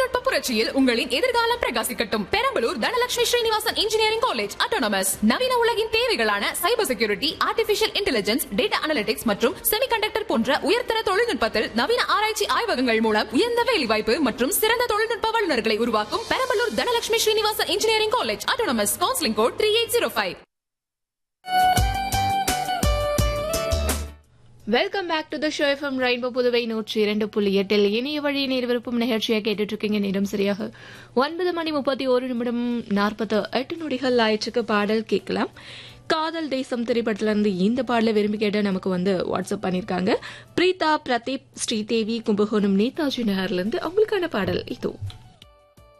தொழில்நுட்ப புரட்சியில் உங்களின் எதிர்காலம் பிரகாசிக்கட்டும் Perambalur Dhanalakshmi Srinivasan engineering college autonomous நவீன உலகின் தேவைகளான cyber security artificial intelligence data analytics மற்றும் செமிகண்டக்டர் போன்ற உயர்தர தொழில்நுட்பத்தில் நவீன ஆராய்ச்சி ஆய்வகங்கள் மூலம் உயர்ந்த வேலைவாய்ப்பு மற்றும் சிறந்த தொழில்நுட்ப வல்லுநர்களை உருவாக்கும் Perambalur Dhanalakshmi Srinivasan engineering college autonomous counselling code three eight zero five welcome back to the show FM rainbow Puduvai நூற்றி இரண்டு புள்ளி எட்டில் இணைய வழி நேர்விருப்பும் நிகழ்ச்சியை கேட்டுட்டு இருக்கீங்க நேரம் சரியாக ஒன்பது மணி முப்பத்தி ஒரு நிமிடம் நாற்பத்து எட்டு நொடிகள் ஆயிடுச்சுக்கு பாடல் கேட்கலாம் காதல் தேசம் திரைப்படத்துல இருந்து இந்த பாடலை விரும்பி கேட்ட நமக்கு வந்து வாட்ஸ்அப் பண்ணிருக்காங்க பிரீதா பிரதீப் ஸ்ரீதேவி கும்பகோணம் நேதாஜி நகர்ல இருந்து அவங்களுக்கான பாடல் இதோ